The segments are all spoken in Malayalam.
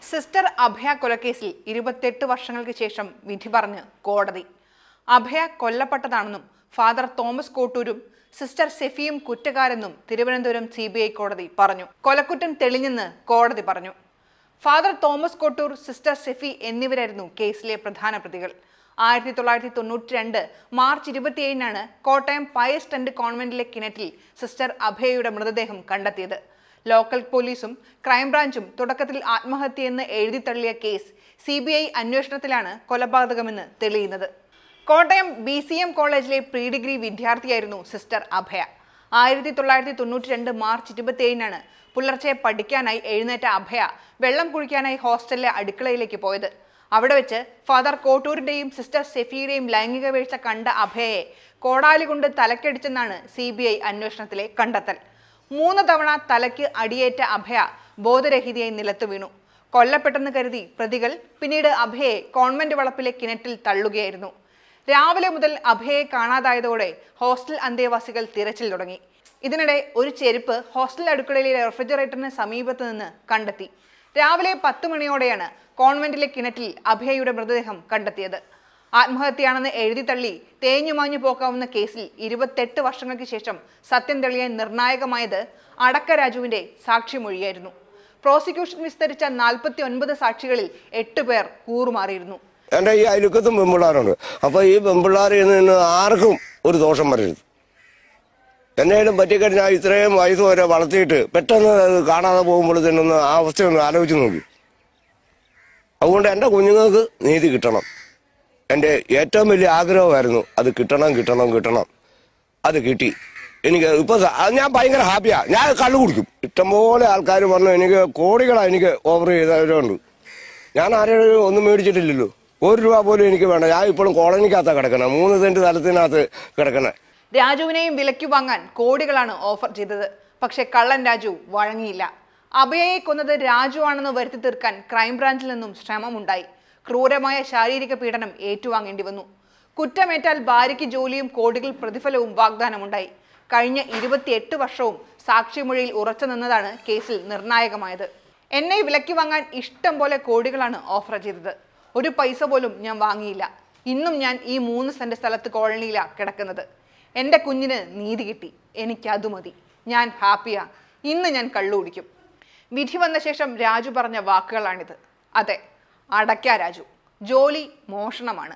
സിസ്റ്റർ അഭയ കൊലക്കേസിൽ ഇരുപത്തെട്ട് വർഷങ്ങൾക്ക് ശേഷം വിധി പറഞ്ഞ് കോടതി അഭയ കൊല്ലപ്പെട്ടതാണെന്നും ഫാദർ തോമസ് കോട്ടൂരും സിസ്റ്റർ സെഫിയും കുറ്റക്കാരെന്നും തിരുവനന്തപുരം സി കോടതി പറഞ്ഞു കൊലക്കുറ്റം തെളിഞ്ഞെന്ന് കോടതി പറഞ്ഞു ഫാദർ തോമസ് കൊട്ടൂർ സിസ്റ്റർ സെഫി എന്നിവരായിരുന്നു കേസിലെ പ്രധാന പ്രതികൾ ആയിരത്തി തൊള്ളായിരത്തി തൊണ്ണൂറ്റി രണ്ട് മാർച്ച് ഇരുപത്തിയേഴിനാണ് കോട്ടയം പയസ് ടെന്റ് കോൺവെന്റിലെ കിണറ്റിൽ സിസ്റ്റർ അഭയയുടെ മൃതദേഹം കണ്ടെത്തിയത് ലോക്കൽ പോലീസും ക്രൈംബ്രാഞ്ചും തുടക്കത്തിൽ ആത്മഹത്യയെന്ന് എഴുതി തള്ളിയ കേസ് സി ബി ഐ അന്വേഷണത്തിലാണ് കൊലപാതകമെന്ന് തെളിയുന്നത് കോട്ടയം ബി സി എം കോളേജിലെ പ്രീ ഡിഗ്രി വിദ്യാർത്ഥിയായിരുന്നു സിസ്റ്റർ അഭയ ആയിരത്തി തൊള്ളായിരത്തി തൊണ്ണൂറ്റി രണ്ട് മാർച്ച് ഇരുപത്തിയേഴിനാണ് പുലർച്ചെ പഠിക്കാനായി എഴുന്നേറ്റ അഭയ വെള്ളം കുഴിക്കാനായി ഹോസ്റ്റലിലെ അടുക്കളയിലേക്ക് പോയത് അവിടെ വെച്ച് ഫാദർ കോട്ടൂരിന്റെയും സിസ്റ്റർ സെഫിയുടെയും ലൈംഗിക വീഴ്ച കണ്ട അഭയയെ കോടാലി കൊണ്ട് തലക്കടിച്ചെന്നാണ് സി ബി ഐ അന്വേഷണത്തിലെ കണ്ടെത്തൽ മൂന്ന് തവണ തലയ്ക്ക് അടിയേറ്റ അഭയ ബോധരഹിതയായി നിലത്തു വീണു കൊല്ലപ്പെട്ടെന്ന് കരുതി പ്രതികൾ പിന്നീട് അഭയെ കോൺവെന്റ് വളപ്പിലെ കിണറ്റിൽ തള്ളുകയായിരുന്നു രാവിലെ മുതൽ അഭയെ കാണാതായതോടെ ഹോസ്റ്റൽ അന്തേവാസികൾ തിരച്ചിൽ തുടങ്ങി ഇതിനിടെ ഒരു ചെരുപ്പ് ഹോസ്റ്റൽ അടുക്കളയിലെ റെഫ്രിജറേറ്ററിന് സമീപത്ത് നിന്ന് കണ്ടെത്തി രാവിലെ പത്ത് മണിയോടെയാണ് കോൺവെന്റിലെ കിണറ്റിൽ അഭയയുടെ മൃതദേഹം കണ്ടെത്തിയത് ആത്മഹത്യയാണെന്ന് എഴുതി തള്ളി തേഞ്ഞുമാഞ്ഞു പോക്കാവുന്ന കേസിൽ ഇരുപത്തെട്ട് വർഷങ്ങൾക്ക് ശേഷം സത്യം തെളിയാൻ നിർണായകമായത് അടക്ക രാജുവിന്റെ സാക്ഷിമൊഴിയായിരുന്നു പ്രോസിക്യൂഷൻ വിസ്തരിച്ച നാൽപ്പത്തി ഒൻപത് സാക്ഷികളിൽ എട്ട് പേർ കൂറുമാറിയിരുന്നു എൻ്റെ ഈ അയലുക്കത്തും പെമ്പിള്ളാരുണ്ട് അപ്പോൾ ഈ പെമ്പിള്ളാരിൽ നിന്ന് ആർക്കും ഒരു ദോഷം വരരുത് എന്നേലും പറ്റിക്കഴിഞ്ഞാൽ ഇത്രയും വയസ്സ് വരെ വളർത്തിയിട്ട് പെട്ടെന്ന് അത് കാണാതെ പോകുമ്പോഴത്തേനൊന്ന് ആ അവസ്ഥയൊന്ന് ആലോചിച്ച് നോക്കി അതുകൊണ്ട് എൻ്റെ കുഞ്ഞുങ്ങൾക്ക് നീതി കിട്ടണം എൻ്റെ ഏറ്റവും വലിയ ആഗ്രഹമായിരുന്നു അത് കിട്ടണം കിട്ടണം കിട്ടണം അത് കിട്ടി എനിക്ക് ഇപ്പൊ സ- അത് ഞാൻ ഭയങ്കര ഹാപ്പിയാ ഞാൻ കള്ളു കുടിക്കും ഇഷ്ടംപോലെ ആൾക്കാർ പറഞ്ഞു എനിക്ക് കോടികളാ എനിക്ക് ഓഫർ ചെയ്തവരുണ്ട് ഞാൻ ആരെയും ഒന്നും മേടിച്ചിട്ടില്ലല്ലോ ഒരു രൂപ പോലും എനിക്ക് വേണ്ട ഞാൻ ഇപ്പോഴും കോളനിക്കകത്താണ് കിടക്കണേ മൂന്ന് സെന്റ് സ്ഥലത്തിനകത്ത് കിടക്കണേ രാജുവിനെയും വിലയ്ക്ക് വാങ്ങാൻ കോടികളാണ് ഓഫർ ചെയ്തത് പക്ഷെ കള്ളൻ രാജു വഴങ്ങിയില്ല അഭയയെ കൊന്നത് രാജു ആണെന്ന് വരുത്തി തീർക്കാൻ ക്രൈംബ്രാഞ്ചിൽ നിന്നും ശ്രമമുണ്ടായി ക്രൂരമായ ശാരീരിക പീഡനം ഏറ്റുവാങ്ങേണ്ടി വന്നു കുറ്റമേറ്റാൽ ഭാര്യയ്ക്ക് ജോലിയും കോടികൾ പ്രതിഫലവും വാഗ്ദാനമുണ്ടായി കഴിഞ്ഞ ഇരുപത്തിയെട്ട് വർഷവും സാക്ഷിമൊഴിയിൽ ഉറച്ചു നിന്നതാണ് കേസിൽ നിർണായകമായത് എന്നെ വിലയ്ക്ക് വാങ്ങാൻ ഇഷ്ടം പോലെ കോടികളാണ് ഓഫർ ചെയ്തത് ഒരു പൈസ പോലും ഞാൻ വാങ്ങിയില്ല ഇന്നും ഞാൻ ഈ മൂന്ന് സെന്റ് സ്ഥലത്ത് കോളനിയിലാണ് കിടക്കുന്നത് എൻ്റെ കുഞ്ഞിന് നീതി കിട്ടി എനിക്കത് മതി ഞാൻ ഹാപ്പിയാ ഇന്ന് ഞാൻ കള്ളു കുടിക്കും വിധി വന്ന ശേഷം രാജു പറഞ്ഞ വാക്കുകളാണിത് അതെ അടയ്ക്ക രാജു ജോലി മോഷണമാണ്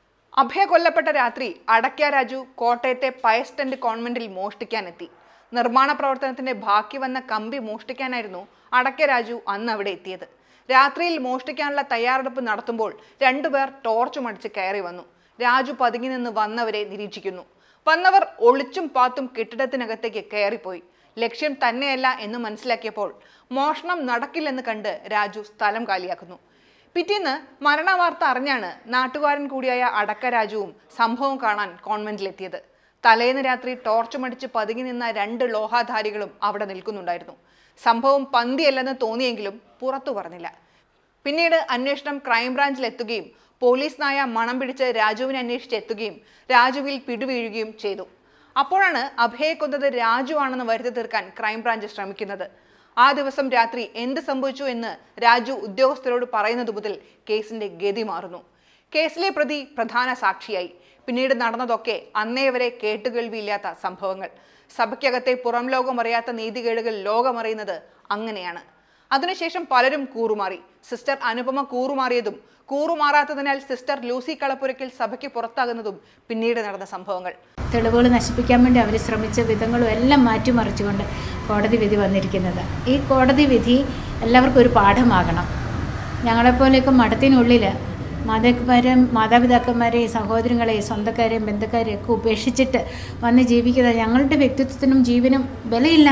അഭയ കൊല്ലപ്പെട്ട രാത്രി അടയ്ക്ക രാജു കോട്ടയത്തെ പയസ്റ്റന്റ് കോൺവെന്റിൽ മോഷ്ടിക്കാനെത്തി നിർമ്മാണ പ്രവർത്തനത്തിന്റെ ബാക്കി വന്ന കമ്പി മോഷ്ടിക്കാനായിരുന്നു അടയ്ക്ക രാജു അന്ന് അവിടെ എത്തിയത് രാത്രിയിൽ മോഷ്ടിക്കാനുള്ള തയ്യാറെടുപ്പ് നടത്തുമ്പോൾ രണ്ടുപേർ ടോർച്ചും അടിച്ച് കയറി വന്നു രാജു പതുങ്ങി നിന്ന് വന്നവരെ നിരീക്ഷിക്കുന്നു വന്നവർ ഒളിച്ചും പാത്തും കെട്ടിടത്തിനകത്തേക്ക് കയറിപ്പോയി ലക്ഷ്യം തന്നെയല്ല എന്ന് മനസ്സിലാക്കിയപ്പോൾ മോഷണം നടക്കില്ലെന്ന് കണ്ട് രാജു സ്ഥലം കാലിയാക്കുന്നു പിറ്റേന്ന് മരണവാർത്ത അറിഞ്ഞാണ് നാട്ടുകാരൻ കൂടിയായ അടക്ക രാജുവും സംഭവം കാണാൻ കോൺവെന്റിലെത്തിയത് തലേന്ന് രാത്രി ടോർച്ചുമടിച്ച് പതുങ്ങി നിന്ന രണ്ട് ലോഹാധാരികളും അവിടെ നിൽക്കുന്നുണ്ടായിരുന്നു സംഭവം പന്തിയല്ലെന്ന് തോന്നിയെങ്കിലും പുറത്തു പറഞ്ഞില്ല പിന്നീട് അന്വേഷണം ക്രൈംബ്രാഞ്ചിൽ എത്തുകയും പോലീസ് നായ മണം പിടിച്ച് രാജുവിനെ അന്വേഷിച്ച് എത്തുകയും രാജുവിൽ പിടിവീഴുകയും ചെയ്തു അപ്പോഴാണ് അഭയെ കൊന്നത് രാജു ആണെന്ന് വരുത്തി തീർക്കാൻ ക്രൈംബ്രാഞ്ച് ശ്രമിക്കുന്നത് ആ ദിവസം രാത്രി എന്ത് സംഭവിച്ചു എന്ന് രാജു ഉദ്യോഗസ്ഥരോട് പറയുന്നത് മുതൽ കേസിന്റെ ഗതി മാറുന്നു കേസിലെ പ്രതി പ്രധാന സാക്ഷിയായി പിന്നീട് നടന്നതൊക്കെ അന്നേ വരെ കേട്ടുകേൾവിയില്ലാത്ത സംഭവങ്ങൾ സഭയ്ക്കകത്തെ പുറം ലോകം അറിയാത്ത നീതികേടുകൾ ലോകമറിയുന്നത് അങ്ങനെയാണ് അതിനുശേഷം പലരും കൂറുമാറി സിസ്റ്റർ അനുപമ കൂറുമാറിയതും കൂറുമാറാത്തതിനാൽ സിസ്റ്റർ ലൂസി കളപ്പുരയ്ക്കൽ സഭയ്ക്ക് പുറത്താകുന്നതും പിന്നീട് നടന്ന സംഭവങ്ങൾ തെളിവുകൾ നശിപ്പിക്കാൻ വേണ്ടി അവർ ശ്രമിച്ച വിധങ്ങളും എല്ലാം മാറ്റിമറിച്ചുകൊണ്ട് കോടതി വിധി വന്നിരിക്കുന്നത് ഈ കോടതി വിധി എല്ലാവർക്കും ഒരു പാഠമാകണം ഞങ്ങളെപ്പോലെയൊക്കെ മഠത്തിനുള്ളിൽ മാതാക്കന്മാരെയും മാതാപിതാക്കന്മാരെയും സഹോദരങ്ങളെയും സ്വന്തക്കാരെയും ബന്ധുക്കാരെയും ഒക്കെ ഉപേക്ഷിച്ചിട്ട് വന്ന് ജീവിക്കുന്ന ഞങ്ങളുടെ വ്യക്തിത്വത്തിനും ജീവനും വിലയില്ല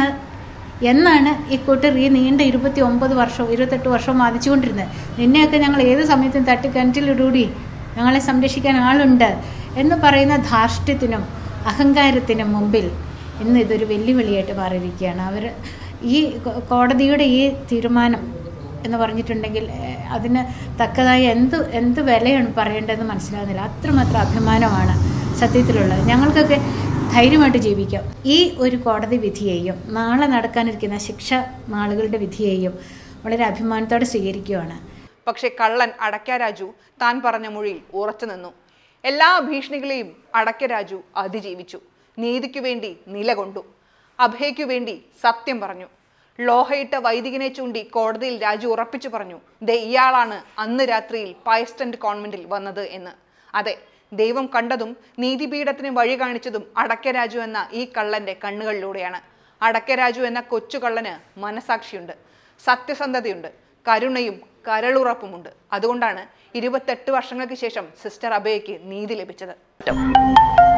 എന്നാണ് ഈ കൂട്ടർ ഈ നീണ്ട ഇരുപത്തി ഒമ്പത് വർഷം ഇരുപത്തെട്ട് വർഷം വാദിച്ചുകൊണ്ടിരുന്നത് നിന്നെയൊക്കെ ഞങ്ങൾ ഏത് സമയത്തും തട്ടിക്കനറ്റിലിടൂടി ഞങ്ങളെ സംരക്ഷിക്കാൻ ആളുണ്ട് എന്ന് പറയുന്ന ധാർഷ്ട്യത്തിനും അഹങ്കാരത്തിനും മുമ്പിൽ ഇന്ന് ഇതൊരു വെല്ലുവിളിയായിട്ട് മാറിയിരിക്കുകയാണ് അവർ ഈ കോ- കോടതിയുടെ ഈ തീരുമാനം എന്ന് പറഞ്ഞിട്ടുണ്ടെങ്കിൽ ഏഹ്, അതിന് തക്കതായ എന്ത് എന്ത് വിലയാണ് പറയേണ്ടതെന്ന് മനസ്സിലാകുന്നില്ല അത്രമാത്രം അഭിമാനമാണ് സത്യത്തിലുള്ളത് ഞങ്ങൾക്കൊക്കെ ധൈര്യമായിട്ട് ജീവിക്കാം ഈ ഒരു കോടതി വിധിയെയും നാളെ നടക്കാനിരിക്കുന്ന ശിക്ഷ നാളുകളുടെ വിധിയെയും വളരെ അഭിമാനത്തോടെ സ്വീകരിക്കുകയാണ് പക്ഷേ കള്ളൻ അടയ്ക്ക രാജു താൻ പറഞ്ഞ മൊഴിയിൽ ഉറച്ചു നിന്നു എല്ലാ ഭീഷണികളെയും അടയ്ക്ക രാജു അതിജീവിച്ചു നീതിക്കു വേണ്ടി നിലകൊണ്ടു അഭയയ്ക്കു വേണ്ടി സത്യം പറഞ്ഞു ലോഹയിട്ട വൈദികനെ ചൂണ്ടി കോടതിയിൽ രാജു ഉറപ്പിച്ചു പറഞ്ഞു ദേ ഇയാളാണ് അന്ന് രാത്രിയിൽ പയസ്റ്റന്റ് കോൺവെന്റിൽ വന്നത് എന്ന് അതെ ദൈവം കണ്ടതും നീതിപീഠത്തിന് വഴി കാണിച്ചതും അടക്കരാജു എന്ന ഈ കള്ളന്റെ കണ്ണുകളിലൂടെയാണ് അടക്കരാജു എന്ന കൊച്ചു കള്ളന് മനസാക്ഷിയുണ്ട് സത്യസന്ധതയുണ്ട് കരുണയും കരളുറപ്പുമുണ്ട് അതുകൊണ്ടാണ് ഇരുപത്തെട്ട് വർഷങ്ങൾക്ക് ശേഷം സിസ്റ്റർ അബയയ്ക്ക് നീതി ലഭിച്ചത്